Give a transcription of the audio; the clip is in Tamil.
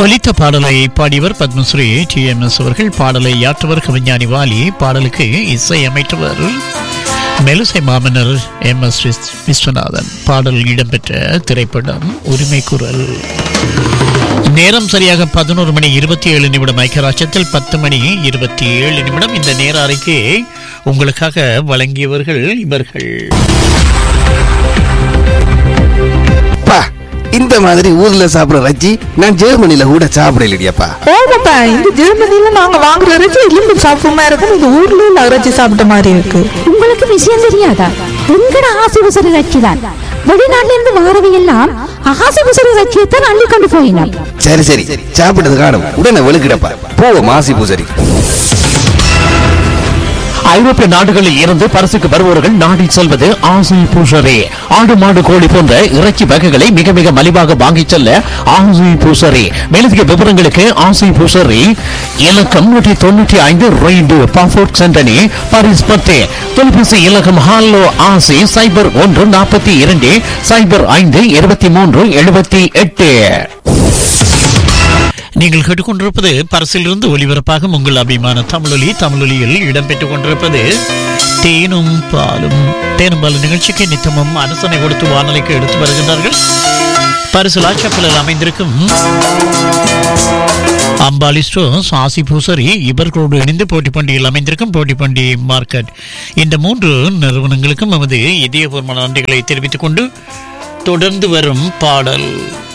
ஒலித்த பாடலை பாடியவர் பத்மஸ்ரீ டி எம் எஸ் அவர்கள் பாடலை யாற்றவர் கவிஞானி வாலி பாடலுக்கு இசை அமைத்தவர் மெலுசை மாமன்னர் எம் எஸ் விஸ்வநாதன் பாடல் இடம்பெற்ற திரைப்படம் உரிமை குரல் நேரம் சரியாக பதினோரு மணி இருபத்தி ஏழு நிமிடம் ஐக்கியராட்சத்தில் பத்து மணி இருபத்தி ஏழு நிமிடம் இந்த நேர அறிக்கை உங்களுக்காக வழங்கியவர்கள் இவர்கள் அப்பா இந்த மாதிரி ஊர்ல சாப்பிடுற ரஜ்ஜி நான் ஜெர்மனில கூட சாப்பிடலையப்பா ஓமாப்பா இந்த ஜெர்மனில நாங்க வாங்குற இறைச்சி எலும்பு சாப்பிடுமா இருக்கும் இந்த ஊர்ல உள்ள இறைச்சி சாப்பிட்ட மாதிரி இருக்கு உங்களுக்கு விஷயம் தெரியாதா எங்கட ஆசிபுசரி கட்சி தான் வெளிநாட்டுல இருந்து வாரவை எல்லாம் ஆசிபுசரி கட்சியத்தான் அள்ளி கொண்டு போயினார் சரி சரி சாப்பிட்டது காணும் உடனே வெளுக்கிடப்பா போவோம் மாசி பூசரி ஐரோப்பிய நாடுகளில் இருந்து பரிசுக்கு வருபவர்கள் நாடி செல்வது ஆசை பூசரே ஆடு மாடு கோழி போன்ற இறைச்சி வகைகளை மிக மிக மலிவாக வாங்கிச் செல்ல ஆசை பூசரே மேலதிக விவரங்களுக்கு ஆசை பூசரி இலக்கம் நூற்றி தொண்ணூற்றி ஐந்து ரெய்டு பாஃபோர்ட் சென்டனி பாரிஸ் பத்து தொலைபேசி இலக்கம் ஹாலோ ஆசை சைபர் ஒன்று நாற்பத்தி இரண்டு சைபர் ஐந்து இருபத்தி மூன்று எழுபத்தி எட்டு நீங்கள் கேட்டுக்கொண்டிருப்பது பரிசிலிருந்து ஒலிபரப்பாகும் உங்கள் அபிமான தமிழொலி தமிழொலியில் இடம்பெற்றுக் கொண்டிருப்பது தேனும் பாலும் தேனும் பாலும் நிகழ்ச்சிக்கு நித்தமும் அனுசனை கொடுத்து வானொலிக்கு எடுத்து வருகின்றார்கள் பரிசுலா செப்பலில் அமைந்திருக்கும் அம்பாலி ஸ்டோர்ஸ் ஆசி பூசரி இவர்களோடு இணைந்து போட்டி பண்டிகையில் அமைந்திருக்கும் போட்டி பண்டிகை மார்க்கெட் இந்த மூன்று நிறுவனங்களுக்கும் நமது இதயபூர்வமான நன்றிகளை தெரிவித்துக் கொண்டு தொடர்ந்து வரும் பாடல்